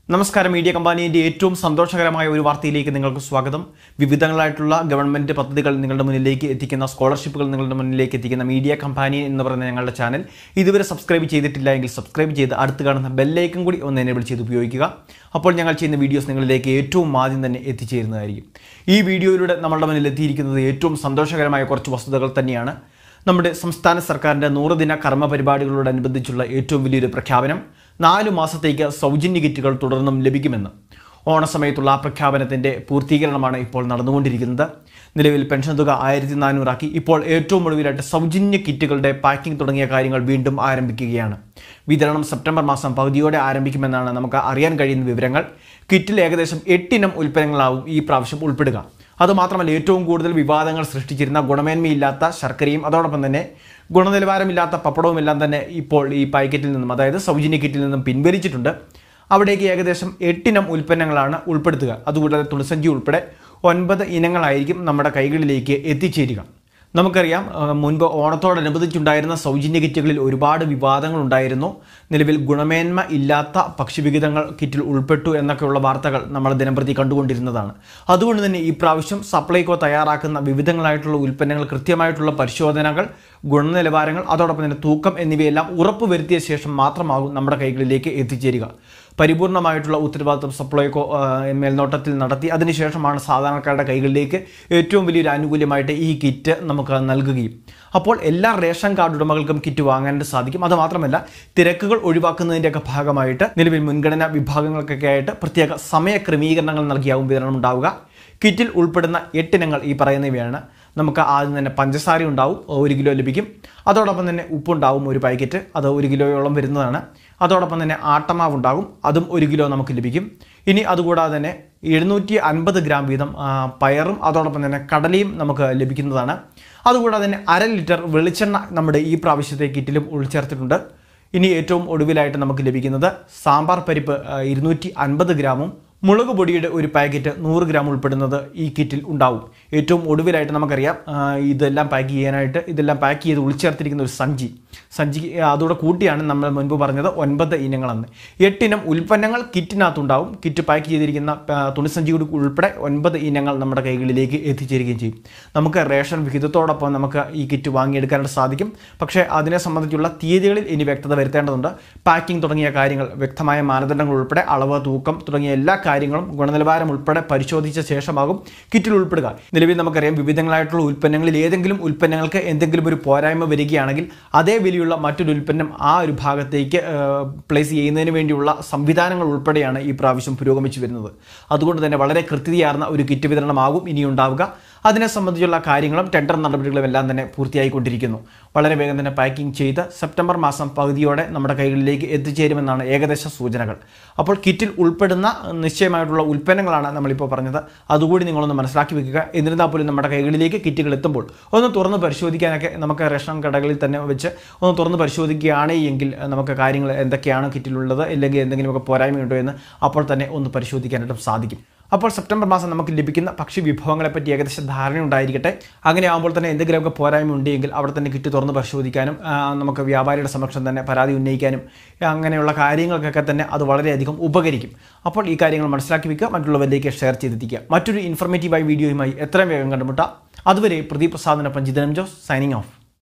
നമസ്കാരം മീഡിയ കമ്പാനിയുടെ ഏറ്റവും സന്തോഷകരമായ ഒരു വാർത്തയിലേക്ക് നിങ്ങൾക്ക് സ്വാഗതം വിവിധങ്ങളായിട്ടുള്ള ഗവൺമെന്റ് പദ്ധതികൾ നിങ്ങളുടെ മുന്നിലേക്ക് എത്തിക്കുന്ന സ്കോളർഷിപ്പുകൾ നിങ്ങളുടെ മുന്നിലേക്ക് എത്തിക്കുന്ന മീഡിയ കമ്പാനി എന്ന് പറയുന്ന ഞങ്ങളുടെ ചാനൽ ഇതുവരെ സബ്സ്ക്രൈബ് ചെയ്തിട്ടില്ല എങ്കിൽ സബ്സ്ക്രൈബ് ചെയ്ത് അടുത്ത് കാണുന്ന ബെല്ലൈക്കൻ കൂടി ഒന്ന് എനേബിൾ ചെയ്ത് ഉപയോഗിക്കുക അപ്പോൾ ഞങ്ങൾ ചെയ്യുന്ന വീഡിയോസ് നിങ്ങളിലേക്ക് ഏറ്റവും ആദ്യം തന്നെ എത്തിച്ചേരുന്നതായിരിക്കും ഈ വീഡിയോയിലൂടെ നമ്മളുടെ മുന്നിൽ എത്തിയിരിക്കുന്നത് ഏറ്റവും സന്തോഷകരമായ കുറച്ച് വസ്തുതകൾ തന്നെയാണ് നമ്മുടെ സംസ്ഥാന സർക്കാരിൻ്റെ നൂറുദിന കർമ്മ പരിപാടികളോടനുബന്ധിച്ചുള്ള ഏറ്റവും വലിയൊരു പ്രഖ്യാപനം നാലു മാസത്തേക്ക് സൗജന്യ കിറ്റുകൾ തുടർന്നും ലഭിക്കുമെന്ന് ഓണസമയത്തുള്ള ആ പ്രഖ്യാപനത്തിൻ്റെ പൂർത്തീകരണമാണ് ഇപ്പോൾ നടന്നുകൊണ്ടിരിക്കുന്നത് നിലവിൽ പെൻഷൻ തുക ആയിരത്തി നാനൂറാക്കി ഇപ്പോൾ ഏറ്റവും ഒടുവിലായിട്ട് സൗജന്യ കിറ്റുകളുടെ പാക്കിംഗ് തുടങ്ങിയ കാര്യങ്ങൾ വീണ്ടും ആരംഭിക്കുകയാണ് വിതരണം സെപ്റ്റംബർ മാസം പകുതിയോടെ ആരംഭിക്കുമെന്നാണ് നമുക്ക് അറിയാൻ കഴിയുന്ന വിവരങ്ങൾ കിറ്റിൽ ഏകദേശം എട്ടിനം ഉൽപ്പന്നങ്ങളാവും ഈ പ്രാവശ്യം ഉൾപ്പെടുക അതുമാത്രമല്ല ഏറ്റവും കൂടുതൽ വിവാദങ്ങൾ സൃഷ്ടിച്ചിരുന്ന ഗുണമേന്മയില്ലാത്ത ശർക്കരയും അതോടൊപ്പം തന്നെ ഗുണനിലവാരമില്ലാത്ത പപ്പടവും എല്ലാം തന്നെ ഇപ്പോൾ ഈ പാക്കറ്റിൽ നിന്നും അതായത് സൗജന്യ കിറ്റിൽ നിന്നും പിൻവലിച്ചിട്ടുണ്ട് അവിടേക്ക് ഏകദേശം എട്ടിനം ഉൽപ്പന്നങ്ങളാണ് ഉൾപ്പെടുത്തുക അതുകൂടാതെ തുണിസഞ്ചി ഉൾപ്പെടെ ഒൻപത് ഇനങ്ങളായിരിക്കും നമ്മുടെ കൈകളിലേക്ക് എത്തിച്ചേരുക നമുക്കറിയാം ആ, മുൻപ് ഓണത്തോടനുബന്ധിച്ചുണ്ടായിരുന്ന സൗജന്യ കിറ്റുകളിൽ ഒരുപാട് വിവാദങ്ങൾ ഉണ്ടായിരുന്നു നിലവിൽ ഗുണമേന്മ ഇല്ലാത്ത ഭക്ഷ്യവിഹിതങ്ങൾ കിറ്റിൽ ഉൾപ്പെട്ടു എന്നൊക്കെയുള്ള വാർത്തകൾ നമ്മൾ ദിനംപ്രതി കണ്ടുകൊണ്ടിരുന്നതാണ് അതുകൊണ്ട് തന്നെ ഈ പ്രാവശ്യം സപ്ലൈകോ തയ്യാറാക്കുന്ന വിവിധങ്ങളായിട്ടുള്ള ഉൽപ്പന്നങ്ങൾ കൃത്യമായിട്ടുള്ള പരിശോധനകൾ ഗുണനിലവാരങ്ങൾ അതോടൊപ്പം തന്നെ തൂക്കം എന്നിവയെല്ലാം ഉറപ്പുവരുത്തിയ ശേഷം മാത്രമാകും നമ്മുടെ കൈകളിലേക്ക് എത്തിച്ചേരുക പരിപൂർണമായിട്ടുള്ള ഉത്തരവാദിത്വം സപ്ലൈകോ ആ, മേൽനോട്ടത്തിൽ നടത്തി അതിനുശേഷമാണ് സാധാരണക്കാരുടെ കൈകളിലേക്ക് ഏറ്റവും വലിയൊരു ആനുകൂല്യമായിട്ട് ഈ കിറ്റ് നമുക്ക് നൽകുകയും അപ്പോൾ എല്ലാ റേഷൻ കാർഡ് ഉടമകൾക്കും കിറ്റ് വാങ്ങാനായിട്ട് സാധിക്കും അത് മാത്രമല്ല തിരക്കുകൾ ഒഴിവാക്കുന്നതിൻ്റെയൊക്കെ ഭാഗമായിട്ട് നിലവിൽ മുൻഗണനാ വിഭാഗങ്ങൾക്കൊക്കെ ആയിട്ട് പ്രത്യേക സമയ ക്രമീകരണങ്ങൾ നൽകിയാവും വിതരണം ഉണ്ടാവുക കിറ്റിൽ ഉൾപ്പെടുന്ന എട്ടിനങ്ങൾ ഈ പറയുന്നവയാണ് നമുക്ക് ആദ്യം തന്നെ പഞ്ചസാര ഉണ്ടാവും ഒരു കിലോ ലഭിക്കും അതോടൊപ്പം തന്നെ ഉപ്പുണ്ടാവും ഒരു പാക്കറ്റ് അത് ഒരു കിലോയോളം വരുന്നതാണ് അതോടൊപ്പം തന്നെ ആട്ടമാവ് ഉണ്ടാകും അതും ഒരു കിലോ നമുക്ക് ലഭിക്കും ഇനി അതുകൂടാതെ തന്നെ എഴുന്നൂറ്റി അൻപത് ഗ്രാം വീതം ആ, പയറും അതോടൊപ്പം തന്നെ കടലയും നമുക്ക് ലഭിക്കുന്നതാണ് അതുകൂടാതെ തന്നെ അര ലിറ്റർ വെളിച്ചെണ്ണ നമ്മുടെ ഈ പ്രാവശ്യത്തെ കിറ്റിലും ഉൾച്ചേർത്തിട്ടുണ്ട് ഇനി ഏറ്റവും ഒടുവിലായിട്ട് നമുക്ക് ലഭിക്കുന്നത് സാമ്പാർ പരിപ്പ് ഇരുന്നൂറ്റി അൻപത് ഗ്രാമും മുളക് പൊടിയുടെ ഒരു പാക്കറ്റ് നൂറ് ഗ്രാം ഉൾപ്പെടുന്നത് ഈ കിറ്റിൽ ഉണ്ടാവും ഏറ്റവും ഒടുവിലായിട്ട് നമുക്കറിയാം ആ, ഇതെല്ലാം പാക്ക് ചെയ്യാനായിട്ട് ഇതെല്ലാം പാക്ക് ചെയ്ത് ഉൾച്ചേർത്തിരിക്കുന്ന ഒരു സഞ്ചി സഞ്ചി ആ, അതോടെ കൂട്ടിയാണ് നമ്മൾ മുൻപ് പറഞ്ഞത് ഒൻപത് ഇനങ്ങളെന്ന് എട്ടിനം ഉൽപ്പന്നങ്ങൾ കിറ്റിനകത്തുണ്ടാവും കിറ്റ് പാക്ക് ചെയ്തിരിക്കുന്ന ആ, തുണിസഞ്ചി കൂടി ഉൾപ്പെടെ ഒൻപത് ഇനങ്ങൾ നമ്മുടെ കൈകളിലേക്ക് എത്തിച്ചേരുകയും ചെയ്യും നമുക്ക് റേഷൻ വിഹിതത്തോടൊപ്പം നമുക്ക് ഈ കിറ്റ് വാങ്ങിയെടുക്കാനായിട്ട് സാധിക്കും പക്ഷേ അതിനെ സംബന്ധിച്ചുള്ള തീയതികളിൽ ഇനി വ്യക്തത വരുത്തേണ്ടതുണ്ട് പാക്കിംഗ് തുടങ്ങിയ കാര്യങ്ങൾ വ്യക്തമായ മാനദണ്ഡങ്ങൾ ഉൾപ്പെടെ അളവ് തൂക്കം തുടങ്ങിയ എല്ലാ കാര്യങ്ങളും ഗുണനിലവാരം ഉൾപ്പെടെ പരിശോധിച്ച ശേഷമാകും കിറ്റിൽ ഉൾപ്പെടുക നിലവിൽ നമുക്കറിയാം വിവിധങ്ങളായിട്ടുള്ള ഉൽപ്പന്നങ്ങളിൽ ഏതെങ്കിലും ഉൽപ്പന്നങ്ങൾക്ക് എന്തെങ്കിലും ഒരു പോരായ്മ വരികയാണെങ്കിൽ അതേ വിലയുള്ള മറ്റൊരു ഉൽപ്പന്നം ആ ഒരു ഭാഗത്തേക്ക് പ്ലേസ് ചെയ്യുന്നതിന് വേണ്ടിയുള്ള സംവിധാനങ്ങൾ ഉൾപ്പെടെയാണ് ഈ പ്രാവശ്യം പുരോഗമിച്ചു വരുന്നത് അതുകൊണ്ട് തന്നെ വളരെ കൃത്യതയാർന്ന ഒരു കിറ്റ് വിതരണമാകും ഇനി ഉണ്ടാവുക അതിനെ സംബന്ധിച്ചുള്ള കാര്യങ്ങളും ടെൻഡർ നടപടികളും എല്ലാം തന്നെ പൂർത്തിയായിക്കൊണ്ടിരിക്കുന്നു വളരെ വേഗം തന്നെ പാക്കിംഗ് ചെയ്ത് സെപ്റ്റംബർ മാസം പകുതിയോടെ നമ്മുടെ കൈകളിലേക്ക് എത്തിച്ചേരുമെന്നാണ് ഏകദേശ സൂചനകൾ അപ്പോൾ കിറ്റിൽ ഉൾപ്പെടുന്ന നിശ്ചയമായിട്ടുള്ള ഉൽപ്പന്നങ്ങളാണ് നമ്മളിപ്പോൾ പറഞ്ഞത് അതുകൂടി നിങ്ങളൊന്ന് മനസ്സിലാക്കി വെക്കുക എന്നിരുന്നാൽ പോലും നമ്മുടെ കൈകളിലേക്ക് കിറ്റുകൾ എത്തുമ്പോൾ ഒന്ന് തുറന്ന് പരിശോധിക്കാനൊക്കെ നമുക്ക് റേഷൻ കടകളിൽ തന്നെ വെച്ച് ഒന്ന് തുറന്ന് പരിശോധിക്കുകയാണ് എങ്കിൽ നമുക്ക് കാര്യങ്ങൾ എന്തൊക്കെയാണ് കിറ്റിലുള്ളത് അല്ലെങ്കിൽ എന്തെങ്കിലുമൊക്കെ പോരായ്മയുണ്ടോ എന്ന് അപ്പോൾ തന്നെ ഒന്ന് പരിശോധിക്കാനായിട്ടും സാധിക്കും അപ്പോൾ സെപ്റ്റംബർ മാസം നമുക്ക് ലഭിക്കുന്ന ഭക്ഷ്യ വിഭവങ്ങളെ പറ്റി ഏകദേശം ധാരണ ഉണ്ടായിരിക്കട്ടെ അങ്ങനെ ആകുമ്പോൾ തന്നെ എന്തെങ്കിലുമൊക്കെ പോരായ്മ ഉണ്ടെങ്കിൽ അവിടെ തന്നെ കിറ്റ് തുറന്ന് പരിശോധിക്കാനും ആ, നമുക്ക് വ്യാപാരിയുടെ സമക്ഷം തന്നെ പരാതി ഉന്നയിക്കാനും അങ്ങനെയുള്ള കാര്യങ്ങൾക്കൊക്കെ തന്നെ അത് വളരെയധികം ഉപകരിക്കും അപ്പോൾ ഈ കാര്യങ്ങൾ മനസ്സിലാക്കി വെക്കുക മറ്റുള്ളവരിലേക്ക് ഷെയർ ചെയ്തെത്തിക്കുക മറ്റൊരു ഇൻഫർമേറ്റീവായ വീഡിയോയുമായി എത്രയും വേഗം കണ്ടുമുട്ടാം അതുവരെ പ്രദീപ് പ്രസാദിനൊപ്പം ജിതനം ജോസ് സൈനിങ് ഓഫ്